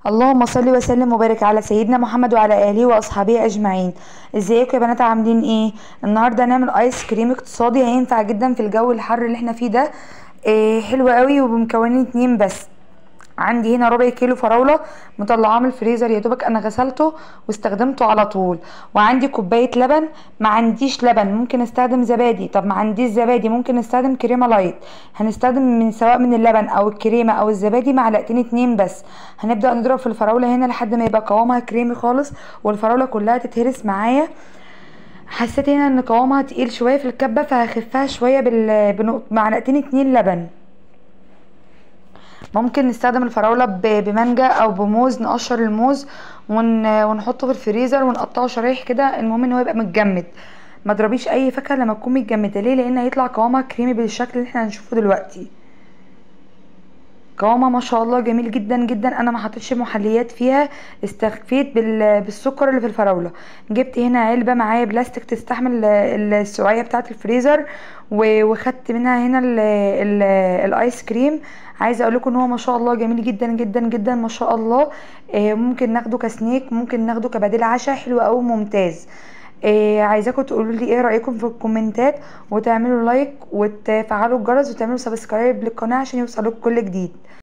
اللهم صل وسلم وبارك على سيدنا محمد وعلى اله واصحابه اجمعين ازيكم يا بنات عاملين ايه النهارده هنعمل ايس كريم اقتصادي هينفع جدا في الجو الحر اللي احنا فيه ده إيه حلو قوي وبمكونين اتنين بس عندي هنا ربع كيلو فراوله مطلعاه من الفريزر يا دوبك انا غسلته واستخدمته على طول وعندي كوبايه لبن ما عنديش لبن ممكن استخدم زبادي طب ما عنديش زبادي ممكن استخدم كريمه لايت هنستخدم من سواء من اللبن او الكريمه او الزبادي معلقتين اتنين بس هنبدا نضرب في الفراوله هنا لحد ما يبقى قوامها كريمي خالص والفراوله كلها تتهرس معايا حسيت هنا ان قوامها تقيل شويه في الكبه فهخفها شويه بال... بمعلقتين اتنين لبن ممكن نستخدم الفراولة بمانجا او بموز نقشر الموز ون... ونحطه في الفريزر ونقطعه شرايح كده المهم ان هو يبقى متجمد ما تضربيش اي فاكهه لما تكون متجمده ليه لان هيطلع قوامها كريمي بالشكل اللي احنا هنشوفه دلوقتي قوامها ما شاء الله جميل جدا جدا انا ما حطيتش محليات فيها استخفيت بال... بالسكر اللي في الفراوله جبت هنا علبه معايا بلاستيك تستحمل السقعيه بتاعه الفريزر وخدت منها هنا ال... ال... الايس كريم عايزه اقول لكم ان هو ما شاء الله جميل جدا جدا جدا ما شاء الله ممكن ناخده كسنيك ممكن ناخده كبديل عشاء حلو قوي ممتاز إيه عايزاكم تقولوا لي ايه رايكم في الكومنتات وتعملوا لايك وتفعلوا الجرس وتعملوا سبسكرايب للقناه عشان يوصلكم كل جديد